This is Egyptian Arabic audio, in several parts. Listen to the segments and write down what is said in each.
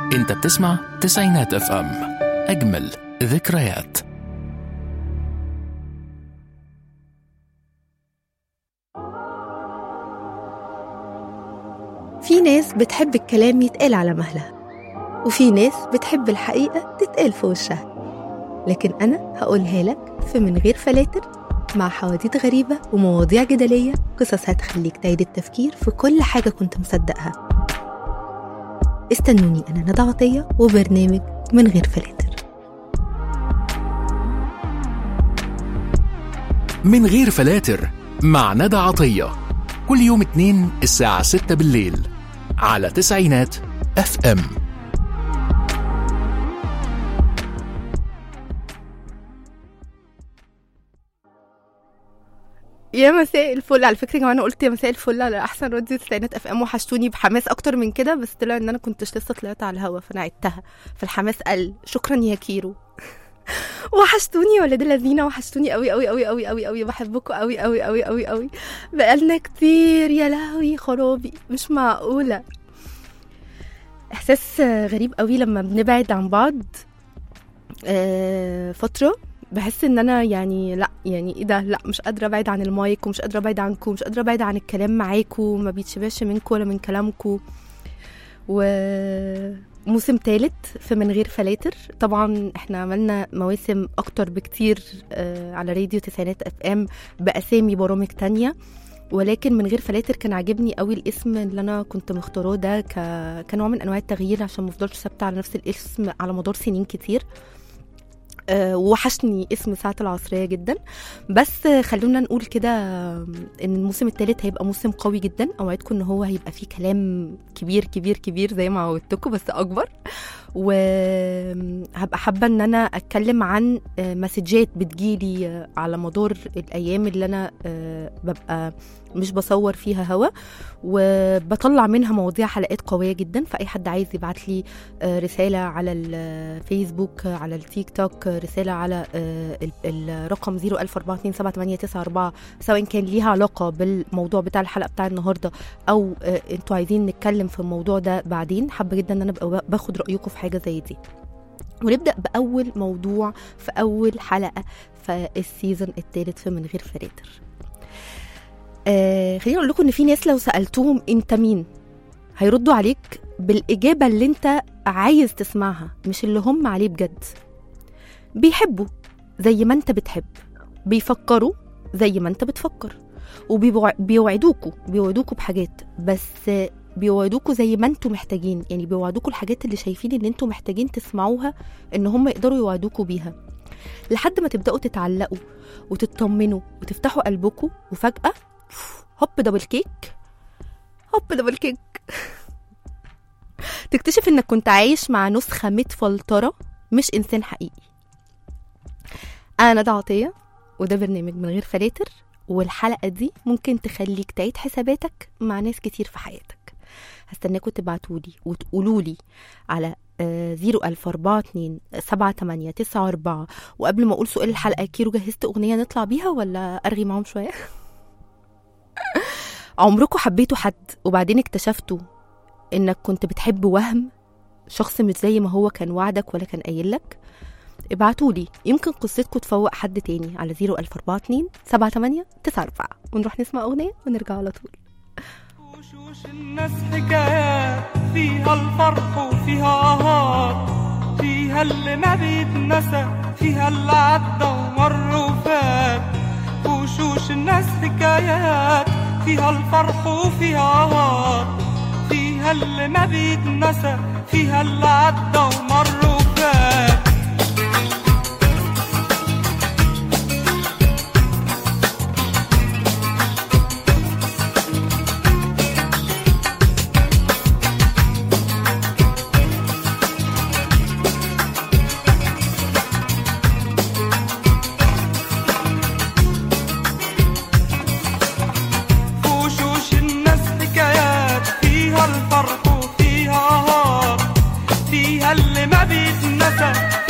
انت بتسمع تسعينات اف ام اجمل ذكريات في ناس بتحب الكلام يتقال على مهلها وفي ناس بتحب الحقيقة تتقال في وشها لكن أنا هقولها لك في من غير فلاتر مع حواديت غريبة ومواضيع جدلية قصص هتخليك تعيد التفكير في كل حاجة كنت مصدقها استنوني أنا ندى عطية وبرنامج من غير فلاتر من غير فلاتر مع ندى عطية كل يوم اتنين الساعة ستة بالليل على تسعينات اف ام يا مساء الفل على فكره يا جماعه انا قلت يا مساء الفل على احسن راديو تسعينات اف ام وحشتوني بحماس اكتر من كده بس طلع ان انا كنتش لسه طلعت على الهوا فانا عدتها فالحماس قل شكرا يا كيرو وحشتوني يا ولاد الذين وحشتوني قوي قوي قوي قوي قوي قوي بحبكم قوي قوي قوي قوي قوي بقالنا كتير يا لهوي خرابي مش معقوله احساس غريب قوي لما بنبعد عن بعض آه، فتره بحس ان انا يعني لا يعني ايه ده لا مش قادره ابعد عن المايك ومش قادره ابعد عنكم مش قادره ابعد عن الكلام معاكم ما بيتشبعش منكم ولا من كلامكم وموسم ثالث في من غير فلاتر طبعا احنا عملنا مواسم اكتر بكتير آه، على راديو تسعينات اف ام باسامي برامج تانية ولكن من غير فلاتر كان عاجبني قوي الاسم اللي انا كنت مختاراه ده ك... كنوع من انواع التغيير عشان ما افضلش ثابته على نفس الاسم على مدار سنين كتير آه، وحشني اسم ساعة العصرية جدا بس آه، خلونا نقول كده آه، ان الموسم الثالث هيبقى موسم قوي جدا اوعدكم ان هو هيبقى فيه كلام كبير كبير كبير زي ما عودتكم بس اكبر وهبقى حابة ان انا اتكلم عن آه، مسجات بتجيلي آه، على مدار الايام اللي انا آه، ببقى مش بصور فيها هوا وبطلع منها مواضيع حلقات قوية جدا فأي حد عايز يبعت لي آه، رسالة على الفيسبوك آه، على التيك توك آه، رسالة على آه، ال- الرقم 014278994 سواء كان ليها علاقة بالموضوع بتاع الحلقة بتاع النهاردة أو آه، انتوا عايزين نتكلم في الموضوع ده بعدين حابة جدا ان انا ابقى باخد رأيكم في حاجة زي دي ونبدأ بأول موضوع في أول حلقة في السيزون الثالث في من غير فراتر آه خليني اقول لكم ان في ناس لو سالتوهم انت مين هيردوا عليك بالاجابه اللي انت عايز تسمعها مش اللي هم عليه بجد بيحبوا زي ما انت بتحب بيفكروا زي ما انت بتفكر وبيوعدوكوا بيوعدوكوا بحاجات بس بيوعدوكوا زي ما انتوا محتاجين يعني بيوعدوكوا الحاجات اللي شايفين ان انتوا محتاجين تسمعوها ان هم يقدروا يوعدوكوا بيها لحد ما تبداوا تتعلقوا وتطمنوا وتفتحوا قلبكم وفجاه هوب دبل كيك هوب دبل كيك تكتشف انك كنت عايش مع نسخة متفلترة مش انسان حقيقي انا ندى عطية وده برنامج من غير فلاتر والحلقة دي ممكن تخليك تعيد حساباتك مع ناس كتير في حياتك هستناكم تبعتولي وتقولولي على زيرو ألف أربعة اتنين سبعة تمانية تسعة أربعة وقبل ما أقول سؤال الحلقة كيرو جهزت أغنية نطلع بيها ولا أرغي معاهم شوية عمركم حبيتوا حد وبعدين اكتشفتوا انك كنت بتحب وهم شخص مش زي ما هو كان وعدك ولا كان قايل لك ابعتولي يمكن قصتكم تفوق حد تاني على 01042 78 94 ونروح نسمع اغنيه ونرجع على طول وشوش الناس حكايات فيها الفرح وفيها آهات فيها اللي ما بيتنسى فيها اللي عدى ومر وفات وشوش الناس حكايات فيها الفرح وفيها آهات فيها اللي ما بيتنسى فيها اللي عدى ومر وفات وشوش الناس حكايات فيها الفرح وفيها هار فيها اللي ما بيتنسى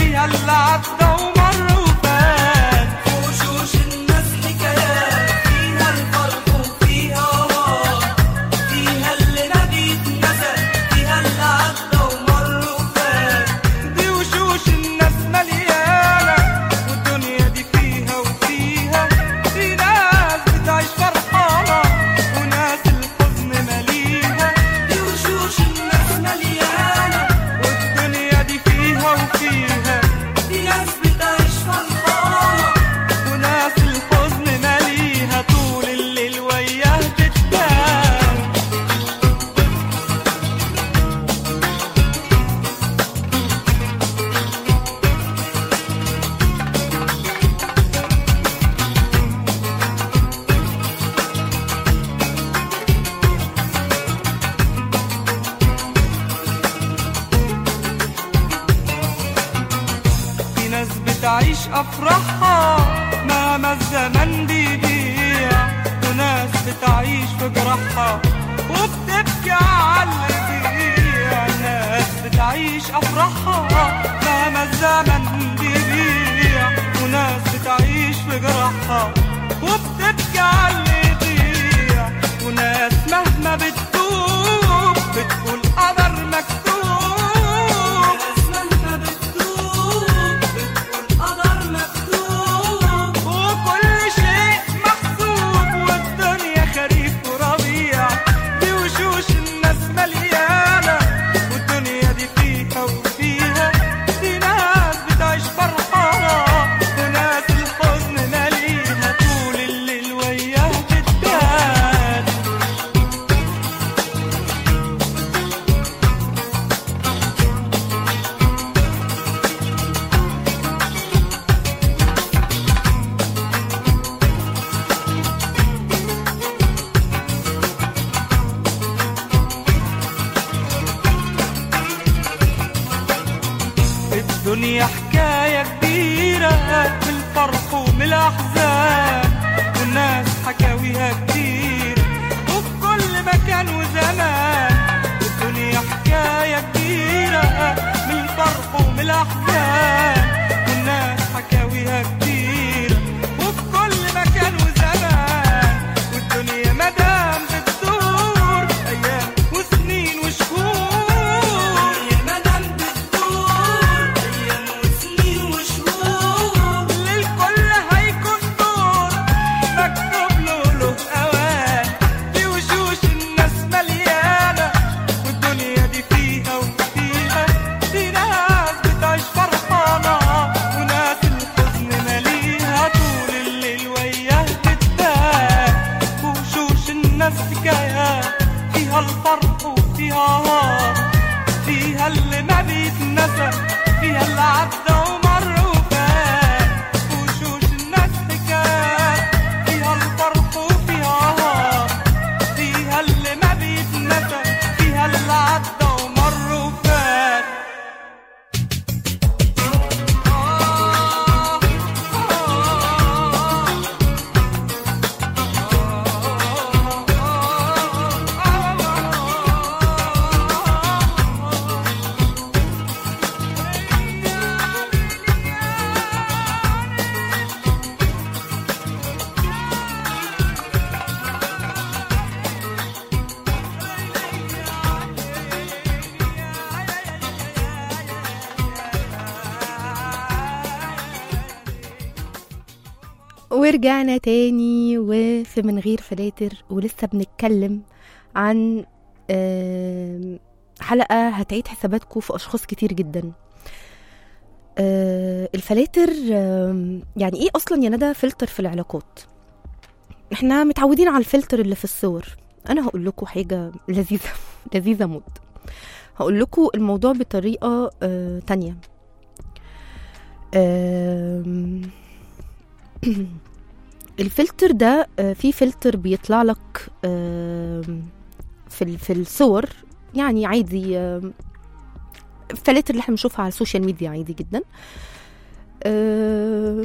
أفراحها مهما الزمن بيبيع وناس بتعيش في جراحها وبتبكي على اللي بيضيع ناس بتعيش أفراحها مهما الزمن بيبيع وناس بتعيش في جراحها وبتبكي على اللي يضيع وناس مهما بتدوب بتقول قدر مكتوب ناس مهما بتدوب بتقول قدر مكتوب وكل شيء محسوب والدنيا خريف وربيع دي وشوش الناس مليانة والدنيا دي فيها وفيها دي ناس بتعيش فرحانة وناس الحزن ماليها طول الليل وياه بتبان الدنيا حكاية كبيرة من الفرح ومن الأحزان والناس حكاويها كتير وفي كل مكان وزمان الدنيا حكاية كبيرة من الفرح ومن الأحزان والناس حكاويها كتير وفي كل مكان وزمان والدنيا مدام بتدور أيام وسنين وشهور يا مدام بتدور أيام وسنين وشهور للكل هيكون دور مكتوب له له أوان في وشوش الناس مليانة والدنيا دي فيها وفيها في ناس بتعيش فرحانة وناس الحزن ماليها طول الليل وياه بتبان وشوش الناس حكايات فيها الفرح وفيها نار فيها اللي ما بيتنسى فيها اللي عدى ومر وفات وشوش الناس حكايات فيها الفرح وفيها نار فيها اللي ما بيتنسى فيها اللي عدى ومر وفات آه آه ورجعنا تاني وفي من غير فلاتر ولسه بنتكلم عن آم، حلقة هتعيد حساباتكم في أشخاص كتير جدا آه، الفلاتر آم، يعني ايه اصلا يا ندى فلتر في العلاقات احنا متعودين على الفلتر اللي في الصور انا هقول لكم حاجه لذيذه لذيذه موت هقول لكم الموضوع بطريقه آه تانية آم، الفلتر ده آه، في فلتر بيطلع لك آم، في ال- في الصور يعني عادي آم، الفلاتر اللي احنا بنشوفها على السوشيال ميديا عادي جدا آه،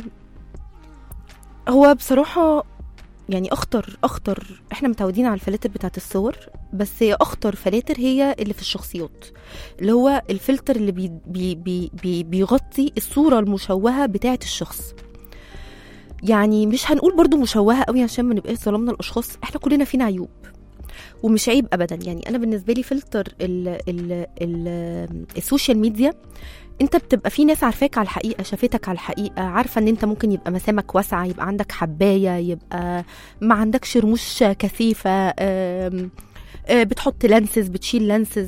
هو بصراحة يعني أخطر أخطر احنا متعودين على الفلاتر بتاعت الصور بس هي أخطر فلاتر هي اللي في الشخصيات اللي هو الفلتر اللي بي بي بي بي بيغطي الصورة المشوهة بتاعت الشخص يعني مش هنقول برضو مشوهة قوي عشان ما نبقاش ظلمنا الأشخاص احنا كلنا فينا عيوب ومش عيب ابدا يعني انا بالنسبه لي فلتر ال ال ال السوشيال ميديا انت بتبقى في ناس عارفاك على الحقيقه شافتك على الحقيقه عارفه ان انت ممكن يبقى مسامك واسعه يبقى عندك حبايه يبقى ما عندكش رموش كثيفه آم، آه، بتحط لانسز بتشيل لانسز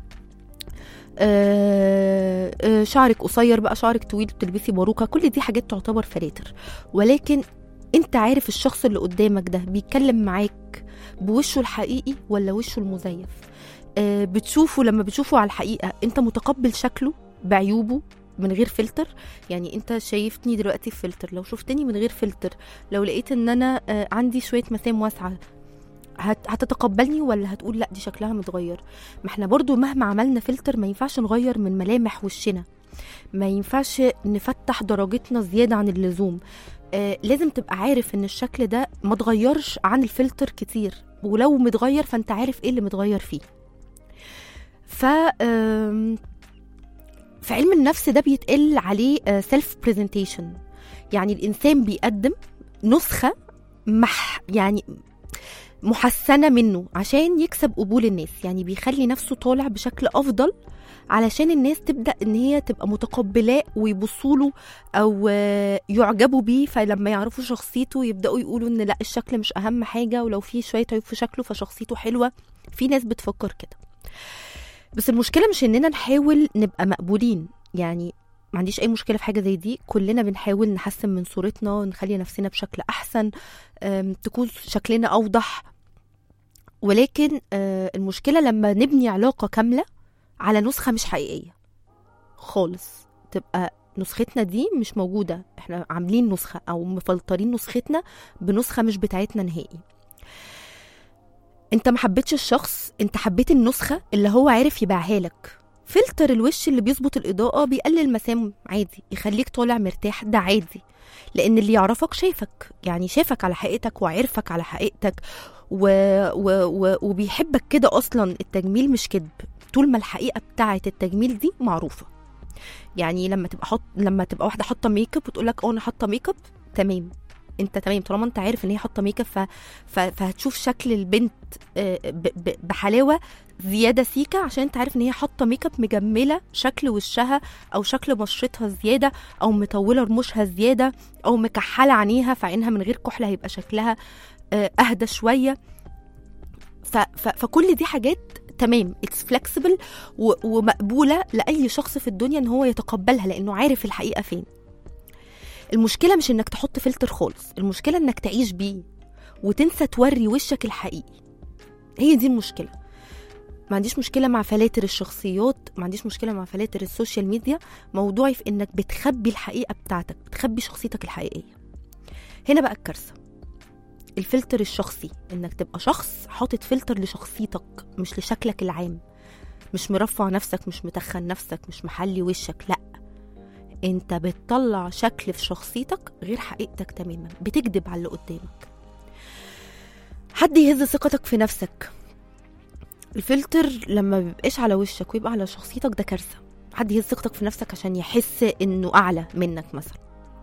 آه، آه، شعرك قصير بقى شعرك طويل بتلبسي باروكه كل دي حاجات تعتبر فلاتر ولكن انت عارف الشخص اللي قدامك ده بيتكلم معاك بوشه الحقيقي ولا وشه المزيف آه، بتشوفه لما بتشوفه على الحقيقه انت متقبل شكله بعيوبه من غير فلتر يعني انت شايفتني دلوقتي في فلتر لو شفتني من غير فلتر لو لقيت ان انا آه، عندي شويه مسام واسعه هت... هتتقبلني ولا هتقول لا دي شكلها متغير ما احنا برضو مهما عملنا فلتر ما ينفعش نغير من ملامح وشنا ما ينفعش نفتح درجتنا زياده عن اللزوم آه لازم تبقى عارف ان الشكل ده ما اتغيرش عن الفلتر كتير ولو متغير فانت عارف ايه اللي متغير فيه ف آم، في علم النفس ده بيتقال عليه سيلف برزنتيشن يعني الانسان بيقدم نسخه مح يعني محسنه منه عشان يكسب قبول الناس يعني بيخلي نفسه طالع بشكل افضل علشان الناس تبدا ان هي تبقى متقبلاه ويبصوا له او آه، يعجبوا بيه فلما يعرفوا شخصيته يبداوا يقولوا ان لا الشكل مش اهم حاجه ولو في شويه عيوب في شكله فشخصيته حلوه في ناس بتفكر كده بس المشكله مش اننا نحاول نبقى مقبولين يعني ما عنديش اي مشكله في حاجه زي دي كلنا بنحاول نحسن من صورتنا نخلي نفسنا بشكل احسن أم، تكون شكلنا اوضح ولكن آه، المشكله لما نبني علاقه كامله على نسخه مش حقيقيه خالص تبقى نسختنا دي مش موجوده احنا عاملين نسخه او مفلترين نسختنا بنسخه مش بتاعتنا نهائي انت ما حبيتش الشخص انت حبيت النسخه اللي هو عارف يبيعها لك فلتر الوش اللي بيظبط الاضاءه بيقلل مسام عادي يخليك طالع مرتاح ده عادي لان اللي يعرفك شايفك يعني شافك على حقيقتك وعرفك على حقيقتك و... و... و... وبيحبك كده اصلا التجميل مش كذب طول ما الحقيقه بتاعه التجميل دي معروفه يعني لما تبقى حط لما تبقى واحده حاطه ميك اب وتقول لك اه انا حاطه ميك اب تمام انت تمام طالما انت عارف ان هي حاطه ميك اب ف... ف... فهتشوف شكل البنت آه، ب... ب... بحلاوه زياده سيكه عشان انت عارف ان هي حاطه ميك اب مجمله شكل وشها او شكل بشرتها زياده او مطوله رموشها زياده او مكحله عينيها فعينها من غير كحله هيبقى شكلها آه، اهدى شويه ف... ف... فكل دي حاجات تمام اتس فلكسبل ومقبوله لاي شخص في الدنيا ان هو يتقبلها لانه عارف الحقيقه فين المشكله مش انك تحط فلتر خالص المشكله انك تعيش بيه وتنسى توري وشك الحقيقي هي دي المشكله ما عنديش مشكله مع فلاتر الشخصيات ما عنديش مشكله مع فلاتر السوشيال ميديا موضوعي في انك بتخبي الحقيقه بتاعتك بتخبي شخصيتك الحقيقيه هنا بقى الكارثه الفلتر الشخصي انك تبقى شخص حاطط فلتر لشخصيتك مش لشكلك العام مش مرفع نفسك مش متخن نفسك مش محلي وشك لا انت بتطلع شكل في شخصيتك غير حقيقتك تماما بتكذب على اللي قدامك حد يهز ثقتك في نفسك الفلتر لما بيبقاش على وشك ويبقى على شخصيتك ده كارثه حد يهز ثقتك في نفسك عشان يحس انه اعلى منك مثلا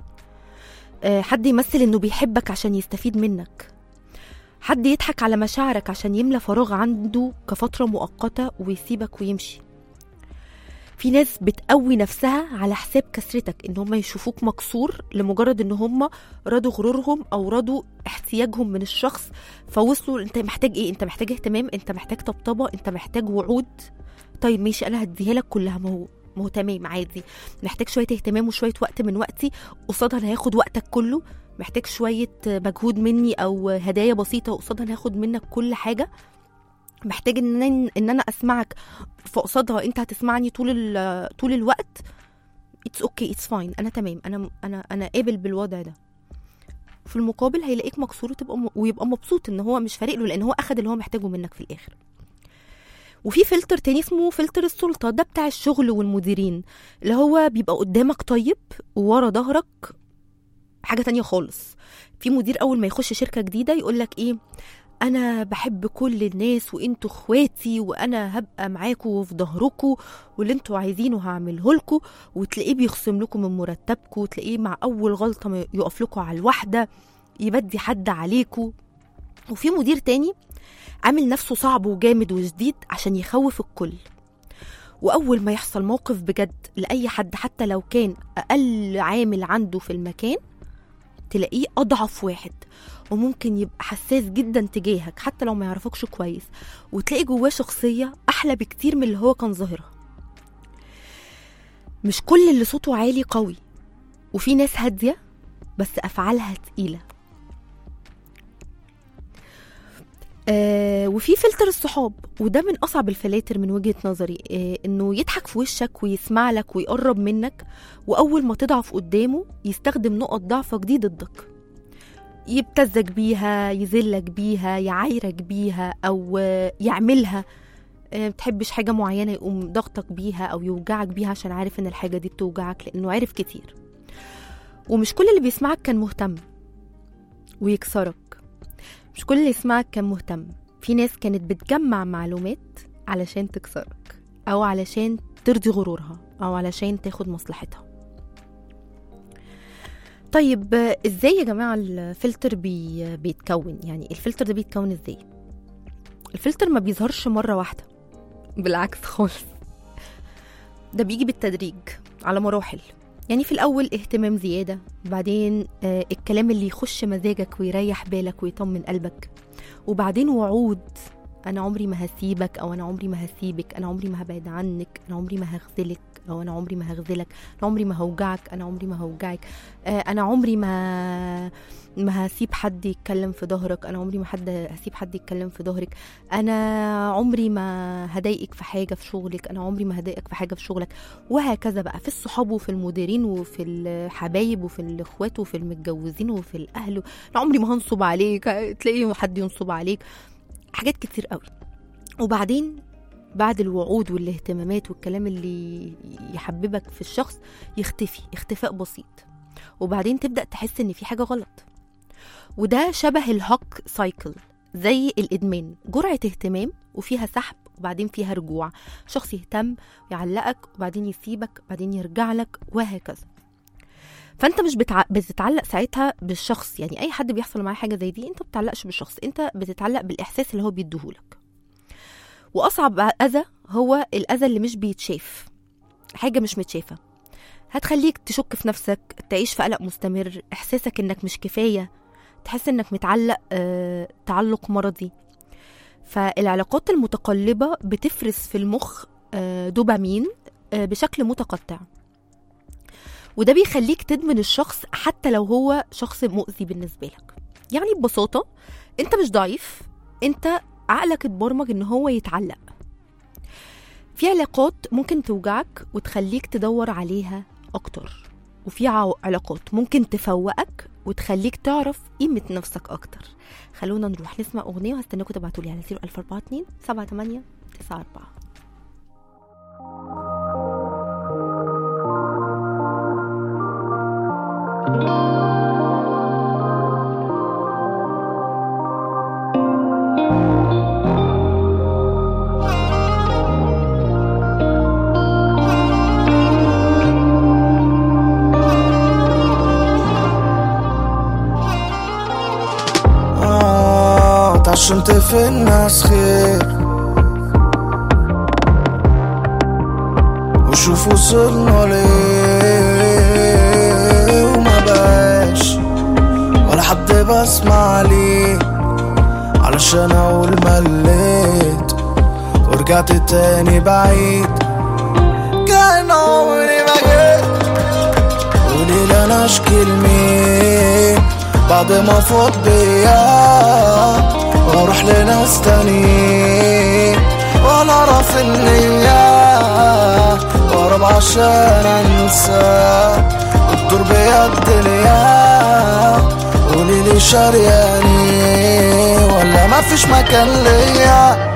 آه، حد يمثل انه بيحبك عشان يستفيد منك حد يضحك على مشاعرك عشان يملى فراغ عنده كفترة مؤقتة ويسيبك ويمشي في ناس بتقوي نفسها على حساب كسرتك ان هم يشوفوك مكسور لمجرد ان هم رضوا غرورهم او رضوا احتياجهم من الشخص فوصلوا انت محتاج ايه انت محتاج اهتمام انت محتاج طبطبه انت محتاج وعود طيب ماشي انا هديها لك كلها ما هو ما هو تمام عادي محتاج شويه اهتمام وشويه وقت من وقتي قصادها انا هاخد وقتك كله محتاج شويه مجهود مني او هدايا بسيطه وقصادها انا هاخد منك كل حاجه محتاج ان انا ان انا اسمعك فقصادها انت هتسمعني طول ال- طول الوقت اتس اوكي اتس فاين انا تمام انا انا انا قابل بالوضع ده في المقابل هيلاقيك مكسور وتبقى م... ويبقى مبسوط ان هو مش فارق له لان هو اخد اللي هو محتاجه منك في الاخر وفي فلتر تاني اسمه فلتر السلطة ده بتاع الشغل والمديرين اللي هو بيبقى قدامك طيب وورا ظهرك حاجة تانية خالص في مدير أول ما يخش شركة جديدة يقولك إيه أنا بحب كل الناس وإنتوا إخواتي وأنا هبقى معاكوا في ظهركوا واللي إنتوا عايزينه هعمله لكم وتلاقيه بيخصم لكم من مرتبكم وتلاقيه مع أول غلطة ما يقف لكم على الواحدة يبدي حد عليكوا وفي مدير تاني عامل نفسه صعب وجامد وشديد عشان يخوف الكل وأول ما يحصل موقف بجد لأي حد حتى لو كان أقل عامل عنده في المكان تلاقيه أضعف واحد وممكن يبقى حساس جدا تجاهك حتى لو ما يعرفكش كويس وتلاقي جواه شخصية أحلى بكتير من اللي هو كان ظاهرها مش كل اللي صوته عالي قوي وفي ناس هادية بس أفعالها تقيلة آه وفي فلتر الصحاب وده من اصعب الفلاتر من وجهه نظري آه انه يضحك في وشك ويسمع لك ويقرب منك واول ما تضعف قدامه يستخدم نقط ضعفك دي ضدك يبتزك بيها يذلك بيها يعايرك بيها او آه يعملها آه، بتحبش حاجة معينة يقوم ضغطك بيها أو يوجعك بيها عشان عارف إن الحاجة دي بتوجعك لأنه عارف كتير ومش كل اللي بيسمعك كان مهتم ويكسرك مش كل اللي يسمعك كان مهتم في ناس كانت بتجمع معلومات علشان تكسرك أو علشان ترضي غرورها أو علشان تاخد مصلحتها طيب آه، ازاي يا جماعة الفلتر بي بيتكون يعني الفلتر ده بيتكون ازاي الفلتر ما بيظهرش مرة واحدة بالعكس خالص ده بيجي بالتدريج على مراحل يعني في الأول اهتمام زيادة بعدين آه الكلام اللي يخش مزاجك ويريح بالك ويطمن قلبك وبعدين وعود أنا عمري ما هسيبك أو أنا عمري ما هسيبك أنا عمري ما هبعد عنك أنا عمري ما هخذلك أو أنا عمري ما هخذلك أنا عمري ما هوجعك أنا عمري ما هوجعك آه أنا عمري ما ما هسيب حد يتكلم في ظهرك أنا عمري ما حد هسيب حد يتكلم في ظهرك أنا عمري ما هضايقك في حاجة في شغلك أنا عمري ما هضايقك في حاجة في شغلك وهكذا بقى في الصحاب وفي المديرين وفي الحبايب وفي الاخوات وفي المتجوزين وفي الاهل انا عمري ما هنصب عليك تلاقي حد ينصب عليك حاجات كتير قوي وبعدين بعد الوعود والاهتمامات والكلام اللي يحببك في الشخص يختفي اختفاء بسيط وبعدين تبدا تحس ان في حاجه غلط وده شبه الهوك سايكل زي الادمان جرعه اهتمام وفيها سحب وبعدين فيها رجوع شخص يهتم ويعلقك وبعدين يسيبك وبعدين يرجع لك وهكذا فانت مش بتع... بتتعلق ساعتها بالشخص يعني اي حد بيحصل معاه حاجه زي دي انت ما بتتعلقش بالشخص انت بتتعلق بالاحساس اللي هو بيديهولك واصعب اذى هو الاذى اللي مش بيتشاف حاجه مش متشافه هتخليك تشك في نفسك تعيش في قلق مستمر احساسك انك مش كفايه تحس انك متعلق آه، تعلق مرضي فالعلاقات المتقلبه بتفرز في المخ آه، دوبامين آه، بشكل متقطع وده بيخليك تدمن الشخص حتى لو هو شخص مؤذي بالنسبه لك يعني ببساطه انت مش ضعيف انت عقلك اتبرمج ان هو يتعلق في علاقات ممكن توجعك وتخليك تدور عليها اكتر وفي عو- علاقات ممكن تفوقك وتخليك تعرف قيمة نفسك أكتر خلونا نروح نسمع أغنية وهستناكم تبعتولي على 01042 78 94 آه اتعشمت في الناس خير وشوف وصلنا ليه وما بقاش ولا حد بسمع ليه علشان اقول مليت ورجعت تاني بعيد كان عمري ما جيت وليه لا انا اشكي لمين بعد ما فوت بيا واروح لناس تانيين وانا اعرف النية واهرب عشان انسى وتدور بيا الدنيا قولي لي شرياني ولا ما فيش مكان ليا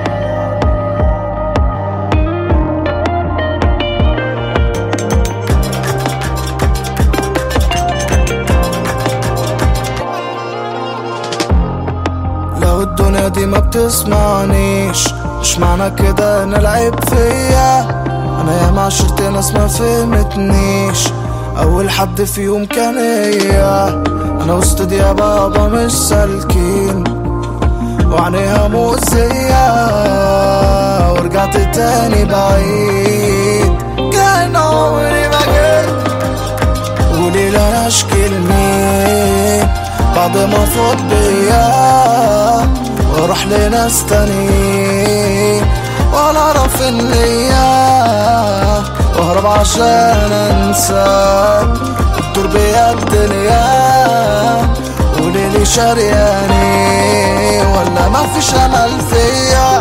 لو الدنيا دي ما بتسمعنيش مش معنى كده ان العيب فيا انا ياما عشرت ناس ما فهمتنيش اول حد فيهم كان هي انا وسط دي يا بابا مش سالكين وعينيها مؤذية ورجعت تاني بعيد كان عمري ما جيت قولي لا انا اشكي لمين بعد ما فوت بيا واروح لناس تانيين ولا اعرف النية واهرب عشان انسى وتدور بيا الدنيا قولي لي شرياني ولا ما فيش امل فيا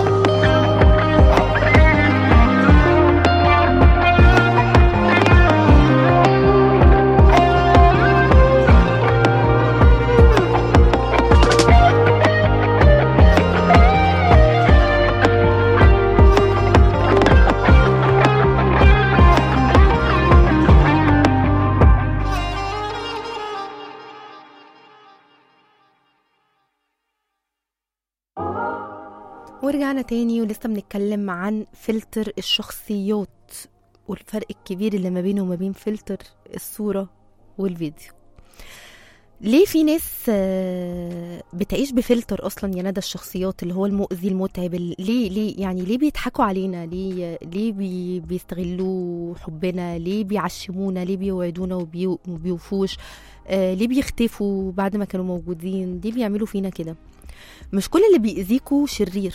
ورجعنا تاني ولسه بنتكلم عن فلتر الشخصيات والفرق الكبير اللي ما بينه وما بين فلتر الصورة والفيديو ليه في ناس آه، بتعيش بفلتر اصلا يا ندى الشخصيات اللي هو المؤذي المتعب ال- ليه ليه يعني ليه بيضحكوا علينا ليه ليه بي بيستغلوا حبنا ليه بيعشمونا ليه بيوعدونا وبي- وبيوفوش آه ليه بيختفوا بعد ما كانوا موجودين ليه بيعملوا فينا كده مش كل اللي بيأذيكوا شرير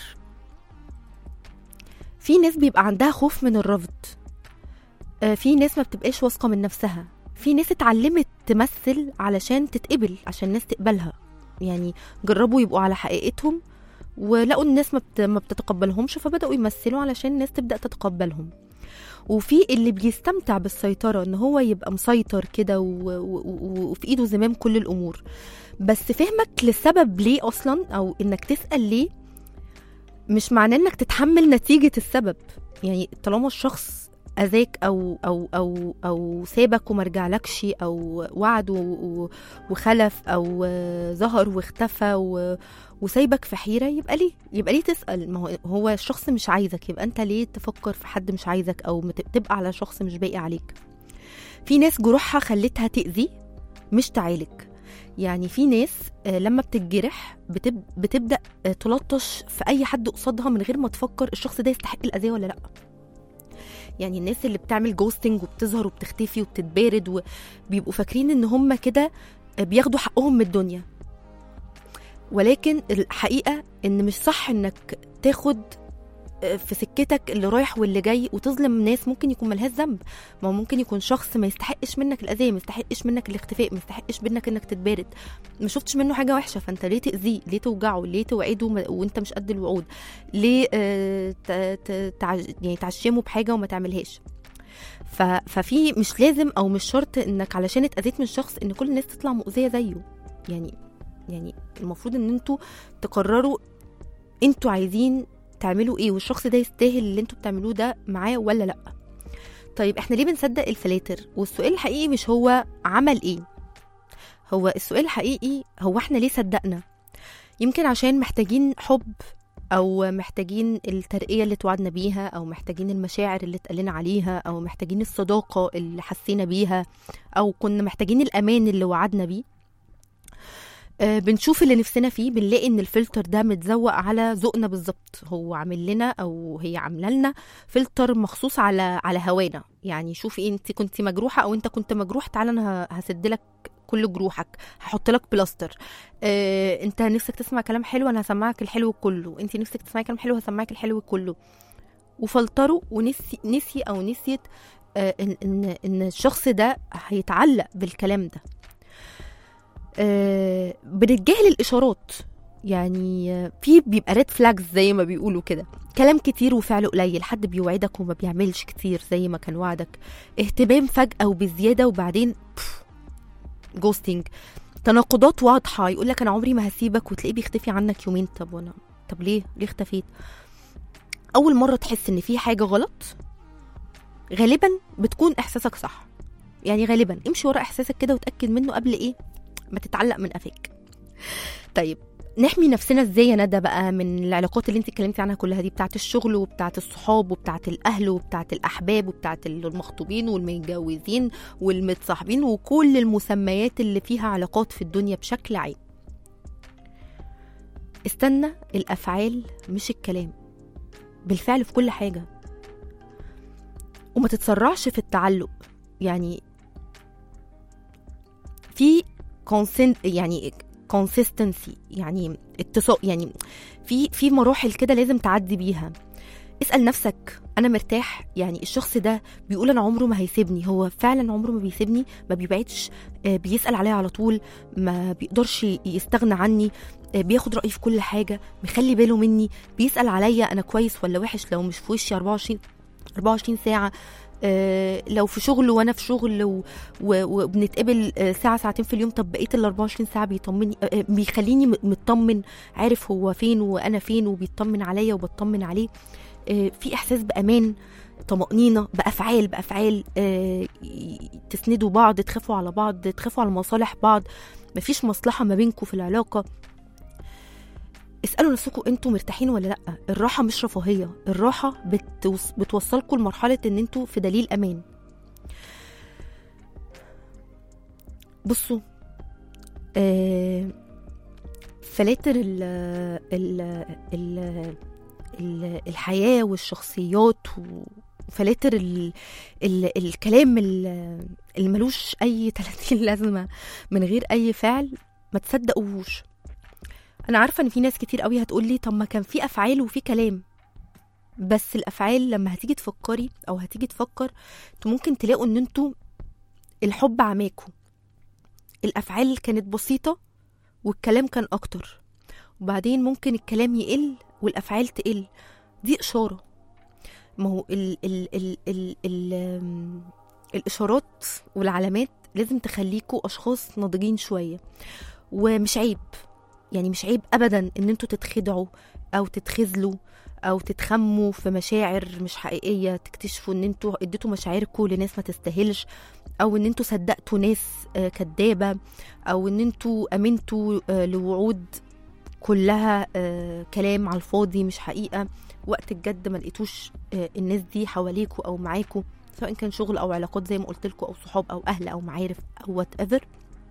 في ناس بيبقى عندها خوف من الرفض آه، في ناس ما بتبقاش واثقة من نفسها في ناس اتعلمت تمثل علشان تتقبل عشان الناس تقبلها يعني جربوا يبقوا على حقيقتهم ولقوا الناس ما, بت... ما بتتقبلهمش فبدأوا يمثلوا علشان الناس تبدأ تتقبلهم وفي اللي بيستمتع بالسيطرة ان هو يبقى مسيطر كده و... و... و... وفي ايده زمام كل الامور بس فهمك للسبب ليه اصلا او انك تسأل ليه مش معناه انك تتحمل نتيجة السبب يعني طالما الشخص اذاك او او او او سابك وما رجعلكش او وعد و- و- وخلف او آه، ظهر واختفى و- وسايبك في حيره يبقى ليه يبقى ليه تسال ما هو هو الشخص مش عايزك يبقى انت ليه تفكر في حد مش عايزك او مت- تبقى على شخص مش باقي عليك في ناس جروحها خلتها تاذي مش تعالج يعني في ناس آه، لما بتتجرح بتب... بتبدا آه، تلطش في اي حد قصادها من غير ما تفكر الشخص ده يستحق الاذيه ولا لا يعني الناس اللي بتعمل جوستنج وبتظهر وبتختفي وبتتبارد وبيبقوا فاكرين ان هم كده بياخدوا حقهم من الدنيا ولكن الحقيقة ان مش صح انك تاخد في سكتك اللي رايح واللي جاي وتظلم ناس ممكن يكون ملهاش ذنب ما هو ممكن يكون شخص ما يستحقش منك الاذيه ما يستحقش منك الاختفاء ما يستحقش منك انك تتبارد ما شفتش منه حاجه وحشه فانت ليه تاذيه ليه توجعه ليه توعده ما- وانت مش قد الوعود ليه آه ت- ت- تعج... يعني تعشمه بحاجه وما تعملهاش ف... ففي مش لازم او مش شرط انك علشان اتاذيت من شخص ان كل الناس تطلع مؤذيه زيه يعني يعني المفروض ان انتوا تقرروا انتوا عايزين تعملوا ايه والشخص ده يستاهل اللي انتوا بتعملوه ده معاه ولا لا طيب احنا ليه بنصدق الفلاتر والسؤال الحقيقي مش هو عمل ايه هو السؤال الحقيقي هو احنا ليه صدقنا يمكن عشان محتاجين حب او محتاجين الترقيه اللي توعدنا بيها او محتاجين المشاعر اللي اتقالنا عليها او محتاجين الصداقه اللي حسينا بيها او كنا محتاجين الامان اللي وعدنا بيه آه، بنشوف اللي نفسنا فيه بنلاقي ان الفلتر ده متزوق على ذوقنا بالظبط هو عامل لنا او هي عامله لنا فلتر مخصوص على على هوانا يعني شوفي انت كنت مجروحه او انت كنت مجروح تعالى انا ه- هسد لك كل جروحك هحط لك بلاستر آه، انت نفسك تسمع كلام حلو انا هسمعك الحلو كله انت نفسك تسمعي كلام حلو هسمعك الحلو كله وفلتروا ونسي نسي او نسيت آه، ان ان ان الشخص ده هيتعلق بالكلام ده آه، بنتجاهل الاشارات يعني آه، في بيبقى ريد فلاجز زي ما بيقولوا كده كلام كتير وفعل قليل حد بيوعدك وما بيعملش كتير زي ما كان وعدك اهتمام فجأة وبزيادة وبعدين جوستنج تناقضات واضحة يقول لك أنا عمري ما هسيبك وتلاقيه بيختفي عنك يومين طب وأنا طب ليه ليه اختفيت أول مرة تحس إن في حاجة غلط غالبا بتكون إحساسك صح يعني غالبا امشي ورا إحساسك كده وتأكد منه قبل إيه ما تتعلق من قفاك طيب نحمي نفسنا ازاي يا ندى بقى من العلاقات اللي انت اتكلمتي عنها كلها دي بتاعت الشغل وبتاعت الصحاب وبتاعت الاهل وبتاعت الاحباب وبتاعت المخطوبين والمتجوزين والمتصاحبين وكل المسميات اللي فيها علاقات في الدنيا بشكل عام استنى الافعال مش الكلام بالفعل في كل حاجه وما تتسرعش في التعلق يعني في consent يعني consistency يعني اتصال يعني في في مراحل كده لازم تعدي بيها اسال نفسك انا مرتاح يعني الشخص ده بيقول انا عمره ما هيسيبني هو فعلا عمره ما بيسيبني ما بيبعدش آه، بيسال عليا على طول ما بيقدرش يستغنى عني آه، بياخد رايي في كل حاجه بيخلي باله مني بيسال عليا انا كويس ولا وحش لو مش في وشي 24 24 ساعه آه، لو في شغل وانا في شغل و- و- وبنتقابل آه، ساعه ساعتين في اليوم طب بقيه ال 24 ساعه بيطمني آه، آه، بيخليني م- مطمن عارف هو فين وانا فين وبيطمن عليا وبطمن عليه آه، في احساس بامان طمأنينة بأفعال بأفعال آه، ي- تسندوا بعض تخافوا على بعض تخافوا على مصالح بعض مفيش مصلحة ما بينكم في العلاقة اسالوا نفسكم انتوا مرتاحين ولا لا الراحه مش رفاهيه الراحه بتوص... بتوصلكم لمرحله ان انتوا في دليل امان بصوا آه فلاتر ال ال ال ال الحياه والشخصيات وفلاتر ال ال الكلام ال- اللي ملوش اي 30 لازمه من غير اي فعل ما تصدقوهوش انا عارفه ان في ناس كتير قوي هتقول لي طب ما كان في افعال وفي كلام بس الافعال لما هتيجي تفكري او هتيجي تفكر انتوا ممكن تلاقوا ان انتوا الحب عماكوا الافعال كانت بسيطه والكلام كان اكتر وبعدين ممكن الكلام يقل والافعال تقل دي اشاره ما هو ال ال ال ال ال آم، الاشارات والعلامات لازم تخليكوا اشخاص ناضجين شويه ومش عيب يعني مش عيب ابدا ان انتوا تتخدعوا او تتخذلوا او تتخموا في مشاعر مش حقيقيه تكتشفوا ان انتوا اديتوا مشاعركم لناس ما تستاهلش او ان انتوا صدقتوا ناس آه، كدابه او ان انتوا امنتوا آه، لوعود كلها آه، كلام على الفاضي مش حقيقه وقت الجد ما لقيتوش آه، الناس دي حواليكوا او معاكوا سواء كان شغل او علاقات زي ما قلت لكم او صحاب او اهل او معارف او وات ايفر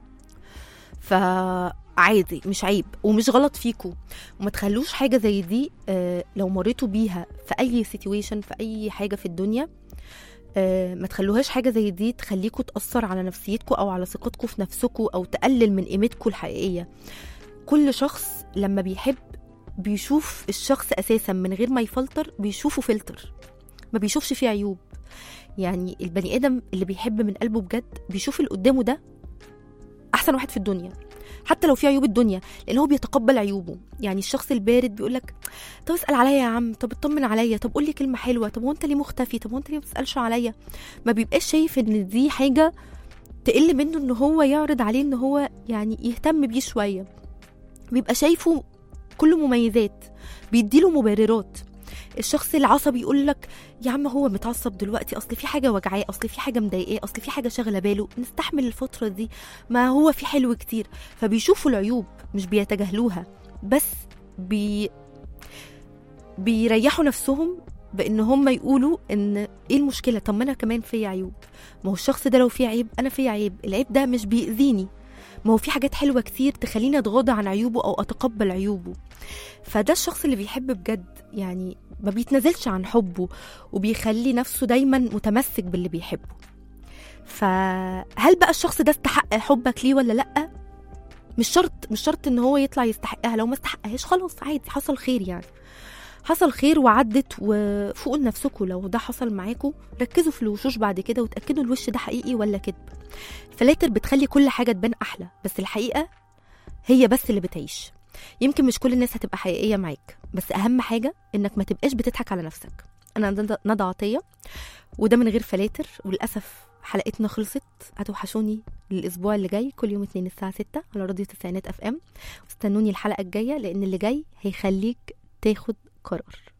فعادي مش عيب ومش غلط فيكوا وما تخلوش حاجه زي دي آه، لو مريتوا بيها في اي سيتويشن في اي حاجه في الدنيا آه، ما تخلوهاش حاجه زي دي تخليكوا تاثر على نفسيتكم او على ثقتكم في نفسكم او تقلل من قيمتكم الحقيقيه كل شخص لما بيحب بيشوف الشخص اساسا من غير ما يفلتر بيشوفه فلتر ما بيشوفش فيه عيوب يعني البني ادم اللي بيحب من قلبه بجد بيشوف اللي قدامه ده احسن واحد في الدنيا حتى لو في عيوب الدنيا لان هو بيتقبل عيوبه يعني الشخص البارد بيقول لك طب اسال عليا يا عم طب اطمن عليا طب قول لي كلمه حلوه طب هو انت ليه مختفي طب هو انت ليه ما بتسالش عليا ما بيبقاش شايف ان دي حاجه تقل منه ان هو يعرض عليه ان هو يعني يهتم بيه شويه بيبقى شايفه كله مميزات بيديله مبررات الشخص العصبي يقول لك يا عم هو متعصب دلوقتي اصل في حاجه وجعاه اصل في حاجه مضايقاه اصل في حاجه شاغله باله نستحمل الفتره دي ما هو في حلو كتير فبيشوفوا العيوب مش بيتجاهلوها بس بي بيريحوا نفسهم بان هم يقولوا ان ايه المشكله طب ما انا كمان فيا عيوب ما هو الشخص ده لو فيه عيب انا فيا عيب العيب ده مش بيأذيني ما هو في حاجات حلوه كتير تخليني اتغاضى عن عيوبه او اتقبل عيوبه فده الشخص اللي بيحب بجد يعني ما بيتنازلش عن حبه وبيخلي نفسه دايما متمسك باللي بيحبه فهل بقى الشخص ده استحق حبك ليه ولا لا مش شرط مش شرط ان هو يطلع يستحقها لو ما استحقهاش خلاص عادي حصل خير يعني حصل خير وعدت وفوقوا لنفسكم لو ده حصل معاكم ركزوا في الوشوش بعد كده وتاكدوا الوش ده حقيقي ولا كذب الفلاتر بتخلي كل حاجه تبان احلى بس الحقيقه هي بس اللي بتعيش يمكن مش كل الناس هتبقى حقيقيه معاك بس اهم حاجه انك ما تبقاش بتضحك على نفسك انا ندى- ندى عطيه وده من غير فلاتر وللاسف حلقتنا خلصت هتوحشوني الاسبوع اللي جاي كل يوم اتنين الساعه 6 على راديو تسعينات اف ام واستنوني الحلقه الجايه لان اللي جاي هيخليك تاخد قرار